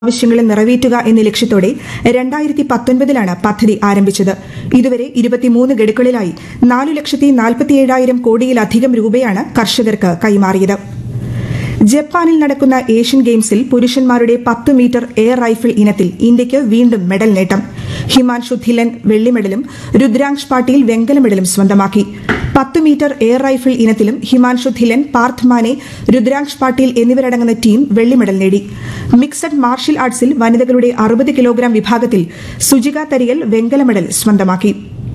ആവശ്യങ്ങൾ നിറവേറ്റുക എന്ന ലക്ഷ്യത്തോടെ രണ്ടായിരത്തി പത്തൊൻപതിലാണ് പദ്ധതി ആരംഭിച്ചത് ഇതുവരെ ഇരുപത്തിമൂന്ന് ഗഡുക്കളിലായി നാലു ലക്ഷത്തി നാൽപ്പത്തിയേഴായിരം കോടിയിലധികം രൂപയാണ് കർഷകർക്ക് കൈമാറിയത് ജപ്പാനിൽ നടക്കുന്ന ഏഷ്യൻ ഗെയിംസിൽ പുരുഷന്മാരുടെ പത്ത് മീറ്റർ എയർ റൈഫിൾ ഇനത്തിൽ ഇന്ത്യയ്ക്ക് വീണ്ടും മെഡൽ നേട്ടം ഹിമാൻഷു ധില്ലൻ വെള്ളി മെഡലും രുദ്രാംശ് പാട്ടീൽ വെങ്കല മെഡലും സ്വന്തമാക്കി പത്ത് മീറ്റർ എയർ റൈഫിൾ ഇനത്തിലും ഹിമാൻഷു ധില്ലൻ പാർത്ഥ് മാനെ രുദ്രാംശ് പാട്ടീൽ എന്നിവരടങ്ങുന്ന ടീം വെള്ളി മെഡൽ നേടി മിക്സഡ് മാർഷ്യൽ ആർട്സിൽ വനിതകളുടെ അറുപത് കിലോഗ്രാം വിഭാഗത്തിൽ സുജിക തരികൽ വെങ്കല മെഡൽ സ്വന്തമാക്കി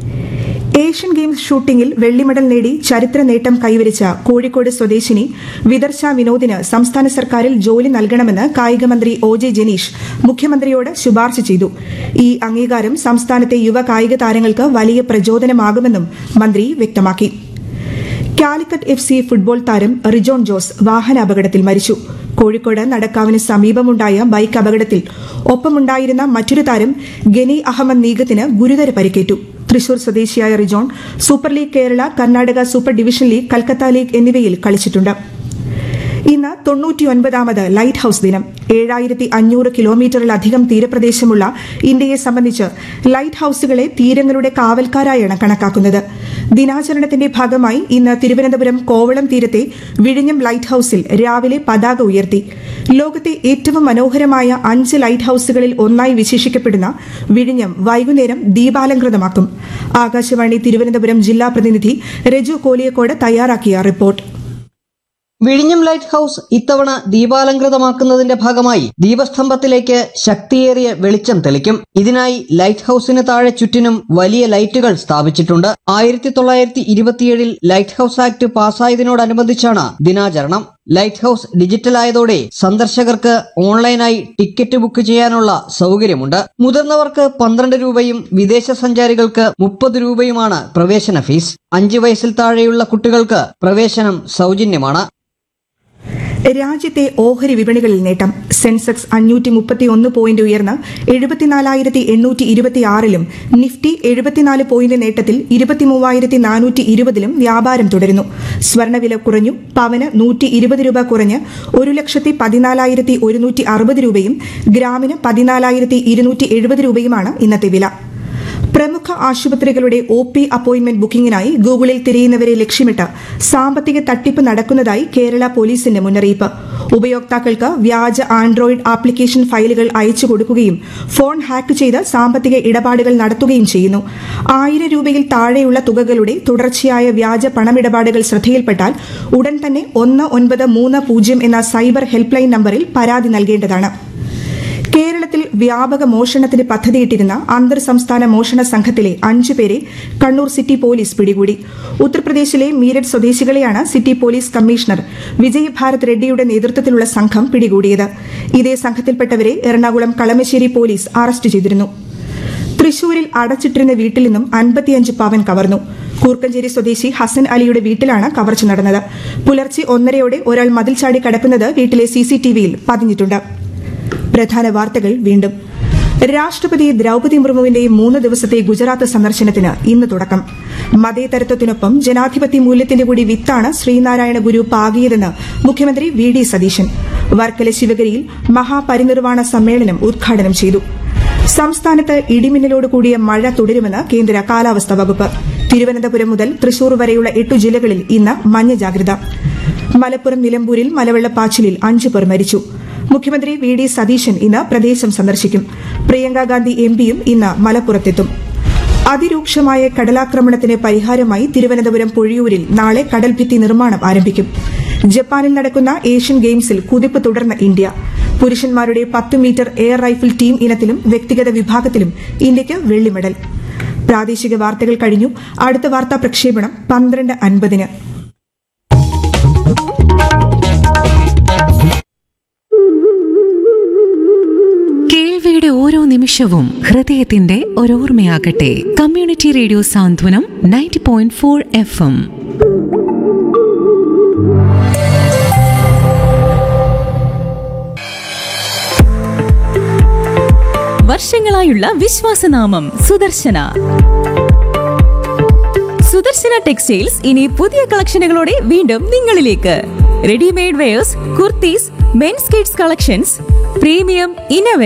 ഏഷ്യൻ ഗെയിംസ് ഷൂട്ടിംഗിൽ വെള്ളി മെഡൽ നേടി ചരിത്ര നേട്ടം കൈവരിച്ച കോഴിക്കോട് സ്വദേശിനി വിദർശ വിനോദിന് സംസ്ഥാന സർക്കാരിൽ ജോലി നൽകണമെന്ന് കായികമന്ത്രി ഒ ജെ ജനീഷ് മുഖ്യമന്ത്രിയോട് ശുപാർശ ചെയ്തു ഈ അംഗീകാരം സംസ്ഥാനത്തെ യുവ കായിക താരങ്ങൾക്ക് വലിയ പ്രചോദനമാകുമെന്നും മന്ത്രി വ്യക്തമാക്കി കാലിക്കറ്റ് എഫ് സി ഫുട്ബോൾ താരം റിജോൺ ജോസ് വാഹനാപകടത്തിൽ മരിച്ചു കോഴിക്കോട് നടക്കാവിന് സമീപമുണ്ടായ ബൈക്ക് അപകടത്തിൽ ഒപ്പമുണ്ടായിരുന്ന മറ്റൊരു താരം ഗനി അഹമ്മദ് നീഗത്തിന് ഗുരുതര പരിക്കേറ്റു തൃശൂർ സ്വദേശിയായ Rijon super league Kerala Karnataka super division league Calcutta league എന്നിവയിൽ കളിച്ചിട്ടുണ്ട് ഇന്ന് തൊണ്ണൂറ്റിയൊൻപതാമത് ലൈറ്റ് ഹൌസ് ദിനം ഏഴായിരത്തി അഞ്ഞൂറ് കിലോമീറ്ററിലധികം തീരപ്രദേശമുള്ള ഇന്ത്യയെ സംബന്ധിച്ച് ലൈറ്റ് ഹൌസുകളെ തീരങ്ങളുടെ കാവൽക്കാരായാണ് കണക്കാക്കുന്നത് ദിനാചരണത്തിന്റെ ഭാഗമായി ഇന്ന് തിരുവനന്തപുരം കോവളം തീരത്തെ വിഴിഞ്ഞം ലൈറ്റ് ഹൌസിൽ രാവിലെ പതാക ഉയർത്തി ലോകത്തെ ഏറ്റവും മനോഹരമായ അഞ്ച് ലൈറ്റ് ഹൌസുകളിൽ ഒന്നായി വിശേഷിക്കപ്പെടുന്ന വിഴിഞ്ഞം വൈകുന്നേരം ദീപാലങ്കൃതമാക്കും ആകാശവാണി തിരുവനന്തപുരം ജില്ലാ പ്രതിനിധി രജു കോലിയക്കോട് തയ്യാറാക്കിയ റിപ്പോർട്ട് വിഴിഞ്ഞം ലൈറ്റ് ഹൌസ് ഇത്തവണ ദീപാലങ്കൃതമാക്കുന്നതിന്റെ ഭാഗമായി ദീപസ്തംഭത്തിലേക്ക് ശക്തിയേറിയ വെളിച്ചം തെളിക്കും ഇതിനായി ലൈറ്റ് ഹൌസിന് താഴെ ചുറ്റിനും വലിയ ലൈറ്റുകൾ സ്ഥാപിച്ചിട്ടുണ്ട് ആയിരത്തി തൊള്ളായിരത്തി ഇരുപത്തിയേഴിൽ ലൈറ്റ് ഹൌസ് ആക്ട് പാസ്സായതിനോടനുബന്ധിച്ചാണ് ദിനാചരണം ലൈറ്റ് ഹൌസ് ഡിജിറ്റലായതോടെ സന്ദർശകർക്ക് ഓൺലൈനായി ടിക്കറ്റ് ബുക്ക് ചെയ്യാനുള്ള സൗകര്യമുണ്ട് മുതിർന്നവർക്ക് പന്ത്രണ്ട് രൂപയും വിദേശ സഞ്ചാരികൾക്ക് മുപ്പത് രൂപയുമാണ് പ്രവേശന ഫീസ് അഞ്ച് വയസ്സിൽ താഴെയുള്ള കുട്ടികൾക്ക് പ്രവേശനം സൗജന്യമാണ് രാജ്യത്തെ ഓഹരി വിപണികളിൽ നേട്ടം സെൻസെക്സ് അഞ്ഞൂറ്റി മുപ്പത്തിയൊന്ന് പോയിന്റ് ഉയർന്ന് എഴുപത്തിനാലായിരത്തി എണ്ണൂറ്റി ഇരുപത്തിയാറിലും നിഫ്റ്റി എഴുപത്തിനാല് പോയിന്റ് നേട്ടത്തിൽ ഇരുപത്തിമൂവായിരത്തി നാനൂറ്റി ഇരുപതിലും വ്യാപാരം തുടരുന്നു സ്വർണ്ണവില കുറഞ്ഞു പവന് നൂറ്റി ഇരുപത് രൂപ കുറഞ്ഞ് ഒരു ലക്ഷത്തി പതിനാലായിരത്തി ഒരുന്നൂറ്റി അറുപത് രൂപയും ഗ്രാമിന് പതിനാലായിരത്തി ഇരുന്നൂറ്റി എഴുപത് രൂപയുമാണ് ഇന്നത്തെ വില പ്രമുഖ ആശുപത്രികളുടെ ഒ പി അപ്പോയിന്റ്മെന്റ് ബുക്കിംഗിനായി ഗൂഗിളിൽ തിരയുന്നവരെ ലക്ഷ്യമിട്ട് സാമ്പത്തിക തട്ടിപ്പ് നടക്കുന്നതായി കേരള പോലീസിന്റെ മുന്നറിയിപ്പ് ഉപയോക്താക്കൾക്ക് വ്യാജ ആൻഡ്രോയിഡ് ആപ്ലിക്കേഷൻ ഫയലുകൾ അയച്ചു കൊടുക്കുകയും ഫോൺ ഹാക്ക് ചെയ്ത് സാമ്പത്തിക ഇടപാടുകൾ നടത്തുകയും ചെയ്യുന്നു ആയിരം രൂപയിൽ താഴെയുള്ള തുകകളുടെ തുടർച്ചയായ വ്യാജ പണമിടപാടുകൾ ശ്രദ്ധയിൽപ്പെട്ടാൽ ഉടൻ തന്നെ ഒന്ന് ഒൻപത് മൂന്ന് പൂജ്യം എന്ന സൈബർ ഹെൽപ്പ് ലൈൻ നമ്പറിൽ പരാതി നൽകേണ്ടതാണ് കേരളത്തിൽ വ്യാപക മോഷണത്തിന് പദ്ധതിയിട്ടിരുന്ന അന്തർ സംസ്ഥാന മോഷണ സംഘത്തിലെ അഞ്ചു പേരെ കണ്ണൂർ സിറ്റി പോലീസ് പിടികൂടി ഉത്തർപ്രദേശിലെ മീരറ്റ് സ്വദേശികളെയാണ് city police commissioner Vijay Bharat റെഡ്ഡിയുടെ നേതൃത്വത്തിലുള്ള സംഘം പിടികൂടിയത് ഇതേ സംഘത്തിൽപ്പെട്ടവരെ എറണാകുളം കളമശ്ശേരി പോലീസ് അറസ്റ്റ് ചെയ്തിരുന്നു തൃശൂരിൽ അടച്ചിട്ടിരുന്ന വീട്ടിൽ നിന്നും അൻപത്തിയഞ്ച് പവൻ കവർന്നു കൂർക്കഞ്ചേരി സ്വദേശി ഹസൻ അലിയുടെ വീട്ടിലാണ് കവർച്ച നടന്നത് പുലർച്ചെ ഒന്നരയോടെ ഒരാൾ മതിൽ ചാടി കടക്കുന്നത് വീട്ടിലെ സിസിടിവിയിൽ പതിഞ്ഞിട്ടുണ്ട് പ്രധാന വാർത്തകൾ വീണ്ടും രാഷ്ട്രപതി ദ്രൌപതി മുർമുവിന്റെ മൂന്ന് ദിവസത്തെ ഗുജറാത്ത് സന്ദർശനത്തിന് ഇന്ന് തുടക്കം മതേതരത്വത്തിനൊപ്പം ജനാധിപത്യ മൂല്യത്തിന്റെ കൂടി വിത്താണ് ശ്രീനാരായണ ഗുരു പാകിയതെന്ന് മുഖ്യമന്ത്രി വി ഡി സതീശൻ വർക്കല ശിവഗിരിയിൽ മഹാപരിനിർവാണ സമ്മേളനം ഉദ്ഘാടനം ചെയ്തു സംസ്ഥാനത്ത് ഇടിമിന്നലോട് കൂടിയ മഴ തുടരുമെന്ന് കേന്ദ്ര കാലാവസ്ഥാ വകുപ്പ് തിരുവനന്തപുരം മുതൽ തൃശൂർ വരെയുള്ള എട്ടു ജില്ലകളിൽ ഇന്ന് മഞ്ഞ ജാഗ്രത മലപ്പുറം നിലമ്പൂരിൽ മലവെള്ളപ്പാച്ചിലിൽ അഞ്ചു പേർ മരിച്ചു മുഖ്യമന്ത്രി വി ഡി സതീശൻ ഇന്ന് പ്രദേശം സന്ദർശിക്കും പ്രിയങ്ക ഗാന്ധി എം പിയും ഇന്ന് മലപ്പുറത്തെത്തും അതിരൂക്ഷമായ കടലാക്രമണത്തിന് പരിഹാരമായി തിരുവനന്തപുരം പൊഴിയൂരിൽ നാളെ കടൽഭിത്തി നിർമ്മാണം ആരംഭിക്കും ജപ്പാനിൽ നടക്കുന്ന ഏഷ്യൻ ഗെയിംസിൽ കുതിപ്പ് തുടർന്ന ഇന്ത്യ പുരുഷന്മാരുടെ പത്ത് മീറ്റർ എയർ റൈഫിൾ ടീം ഇനത്തിലും വ്യക്തിഗത വിഭാഗത്തിലും ഇന്ത്യയ്ക്ക് വെള്ളി മെഡൽ പ്രാദേശിക വാർത്തകൾ കഴിഞ്ഞു അടുത്ത വാർത്താ പ്രക്ഷേപണം പന്ത്രണ്ട് അൻപതിന് കേൾവിയുടെ ഓരോ നിമിഷവും ഹൃദയത്തിന്റെ ഒരോർമ്മയാകട്ടെ community radio Santhwanam ninety point four F M വർഷങ്ങളായുള്ള വിശ്വാസനാമം സുദർശന സുദർശന ടെക്സ്റ്റൈൽസ് ഇനി പുതിയ കളക്ഷനുകളോടെ വീണ്ടും നിങ്ങളിലേക്ക് readymade wears kurtis men's kids collections premium ഇന്നവേ